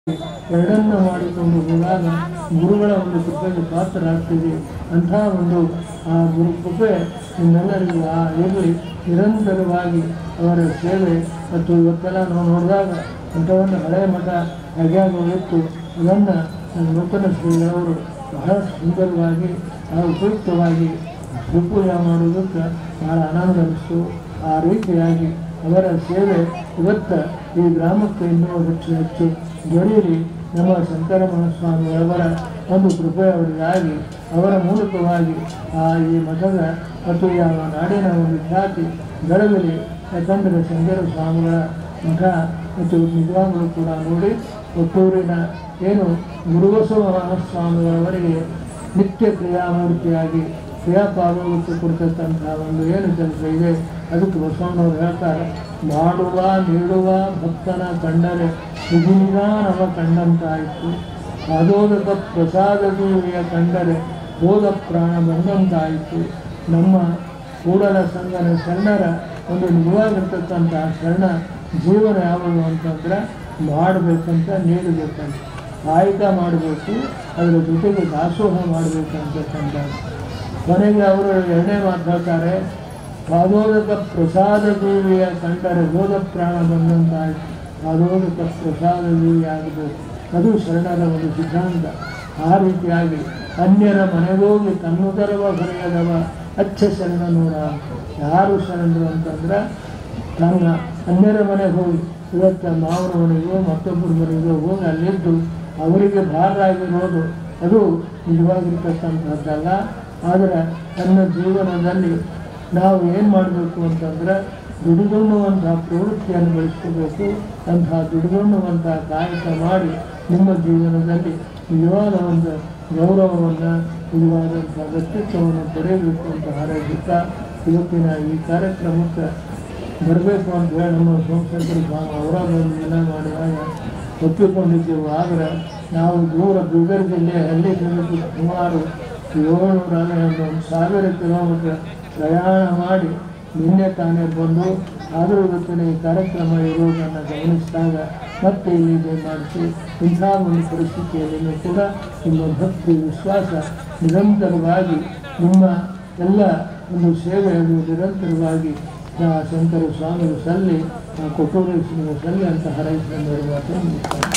ಎರಡನ್ನ ಮಾಡಿಕೊಂಡು ಹೋದಾಗ ಗುರುಗಳ ಒಂದು ಕೃಪೆಗೆ ಪಾತ್ರರಾಗ್ತೀವಿ ಅಂತಹ ಒಂದು ಆ ಗುರು ಕೃಪೆ ನಿಮ್ಮೆಲ್ಲರಿಗೂ ಆ ಇರಲಿ ನಿರಂತರವಾಗಿ ಅವರ ಸೇವೆ ಮತ್ತು ಇವತ್ತೆಲ್ಲ ನಾವು ನೋಡಿದಾಗ ಮಠವನ್ನು ಹಳೆಯ ಮಠ ಹಾಗ್ಯಾಗ ಹೋಗಿತ್ತು ಅದನ್ನು ನಮ್ಮ ನೂತನ ಶ್ರೀಗಳವರು ಬಹಳ ಸುಂದರವಾಗಿ ಬಹಳ ಉಪಯುಕ್ತವಾಗಿ ಭೂಪೂಜೆ ಮಾಡುವುದಕ್ಕೆ ಬಹಳ ಆನಂದ ಅನಿಸ್ತು ಆ ರೀತಿಯಾಗಿ ಅವರ ಸೇವೆ ಇವತ್ತು ಈ ಗ್ರಾಮಕ್ಕೆ ಇನ್ನೂ ಹೆಚ್ಚು ಹೆಚ್ಚು ದೊರೆಯಲಿ ನಮ್ಮ ಶಂಕರ ಮಹಾಸ್ವಾಮಿಯವರ ಒಂದು ಕೃಪೆ ಅವರಿಗಾಗಿ ಅವರ ಮೂಲಕವಾಗಿ ಆ ಈ ಮಠದ ಮತ್ತು ಈ ಆ ನಾಡಿನ ಒಂದು ಖ್ಯಾತಿ ಬೆಳಗಲಿ ಯಾಕಂದರೆ ಶಂಕರ ಸ್ವಾಮಿಗಳ ಮಠ ಮತ್ತು ನಿಜವಾಗಲೂ ಕೂಡ ನೋಡಿ ಒಟ್ಟೂರಿನ ಏನು ಗುರುಬಸವ ಮಹಾಸ್ವಾಮಿಗಳವರಿಗೆ ನಿತ್ಯ ಕ್ರಿಯಾಮೂರ್ತಿಯಾಗಿ ಕ್ರಿಯಾಪಾಲೋಗಕ್ಕೆ ಕೊಡ್ತಕ್ಕಂತಹ ಒಂದು ಏನು ಕೆಲಸ ಇದೆ ಅದಕ್ಕೆ ಬಸವಣ್ಣವ್ರು ಹೇಳ್ತಾರೆ ಮಾಡುವ ನೀಡುವ ಭಕ್ತನ ಕಂಡರೆ ಸುಗುಣಿಗಾನವ ಕಂಡಂತಾಯಿತು ಅದೋದಕ ಪ್ರಸಾದ ದೇವಿಯ ಕಂಡರೆ ಹೋದ ಪ್ರಾಣ ಬಂದಂತಾಯಿತು ನಮ್ಮ ಕೂಡಲ ಸಂಗನ ಶರಣರ ಒಂದು ನಿಜವಾಗಿರ್ತಕ್ಕಂಥ ಶರಣ ಜೀವನ ಯಾವುದು ಅಂತಂದ್ರೆ ಮಾಡಬೇಕಂತ ನೀಡಬೇಕಂತ ಕಾಯಕ ಮಾಡಬೇಕು ಅದರ ಜೊತೆಗೆ ದಾಸೋಹ ಮಾಡಬೇಕಂತಕ್ಕಂಥ ಕೊನೆಗೆ ಅವರು ಎರಡನೇ ಮಾತಾಡ್ತಾರೆ ಪಾದೋದಕ ಪ್ರಸಾದ ದೇವಿಯ ಕಂಡರೆ ಹೋದ ಪ್ರಾಣ ಬಂದಂತಾಯಿತು ಪಾದೋದಕ ಪ್ರಸಾದ ದೇವಿ ಆಗಬೇಕು ಅದು ಶರಣರ ಒಂದು ಸಿದ್ಧಾಂತ ಆ ರೀತಿಯಾಗಿ ಅನ್ಯರ ಮನೆಗೋಗಿ ತನ್ನುದರವ ಹೊರೆಯದವ ಅಚ್ಚ ಶರಣ ನೋಡ ಯಾರು ಶರಣರು ಅಂತಂದ್ರೆ ತನ್ನ ಅನ್ಯರ ಮನೆಗೆ ಹೋಗಿ ಇವತ್ತು ಮಾವನ ಮನೆಗೋ ಮತ್ತೊಬ್ಬರ ಮನೆಗೋ ಹೋಗಿ ಅಲ್ಲಿದ್ದು ಅವರಿಗೆ ಭಾರ ಆಗಿರೋದು ಅದು ನಿಜವಾಗಿರ್ತಕ್ಕಂಥದ್ದಲ್ಲ ಆದರೆ ತನ್ನ ಜೀವನದಲ್ಲಿ ನಾವು ಏನು ಮಾಡಬೇಕು ಅಂತಂದ್ರೆ ದುಡಿದುಣ್ಣುವಂಥ ಪ್ರವೃತ್ತಿಯನ್ನು ಬೆಳೆಸ್ಕೋಬೇಕು ಅಂತಹ ದುಡಿದುಣ್ಣುವಂಥ ಕಾಯಕ ಮಾಡಿ ನಿಮ್ಮ ಜೀವನದಲ್ಲಿ ನಿಜವಾದ ಒಂದು ಗೌರವವನ್ನು ನಿಜವಾದಂಥ ವ್ಯಕ್ತಿತ್ವವನ್ನು ಪಡೆಯಬೇಕು ಅಂತ ಹಾರೈಸುತ್ತಾ ಇವತ್ತಿನ ಈ ಕಾರ್ಯಕ್ರಮಕ್ಕೆ ಬರಬೇಕು ಅಂತ ಹೇಳಿ ನಮ್ಮ ಸೋಮಶೇಖರ ಸ್ವಾಮಿ ಅವರ ಒಂದು ದಿನ ಮಾಡಿದಾಗ ಒಪ್ಪಿಕೊಂಡಿದ್ದೆವು ಆದರೆ ನಾವು ದೂರ ಬೀದರ್ ಜಿಲ್ಲೆ ಹಳ್ಳಿ ಸಮೀಪ ಸುಮಾರು ಏಳ್ನೂರ ಒಂದು ಸಾವಿರ ಕಿಲೋಮೀಟರ್ ಪ್ರಯಾಣ ಮಾಡಿ ನಿನ್ನೆ ತಾನೇ ಬಂದು ಆದರೂ ಇವತ್ತಿನ ಈ ಕಾರ್ಯಕ್ರಮ ಇರುವುದನ್ನು ಗಮನಿಸಿದಾಗ ಮತ್ತೆ ಇಲ್ಲಿ ಮಾಡಿಸಿ ಇಂಥ ಒಂದು ಪರಿಸ್ಥಿತಿಯಲ್ಲಿಯೂ ಕೂಡ ನಿಮ್ಮ ಭಕ್ತಿ ವಿಶ್ವಾಸ ನಿರಂತರವಾಗಿ ನಿಮ್ಮ ಎಲ್ಲ ಒಂದು ಸೇವೆ ಅದು ನಿರಂತರವಾಗಿ ಆ ಶಂಕರ ಸ್ವಾಮಿಗಳು ಸಲ್ಲಿ ಆ ಕೊಟ್ಟೂರೇಶ್ವರಿಗೆ ಸಲ್ಲಿ ಅಂತ ಹಾರೈಸಿಕೊಂಡು ಮಾತನ್ನು ಮುಗಿಸ್ತಾರೆ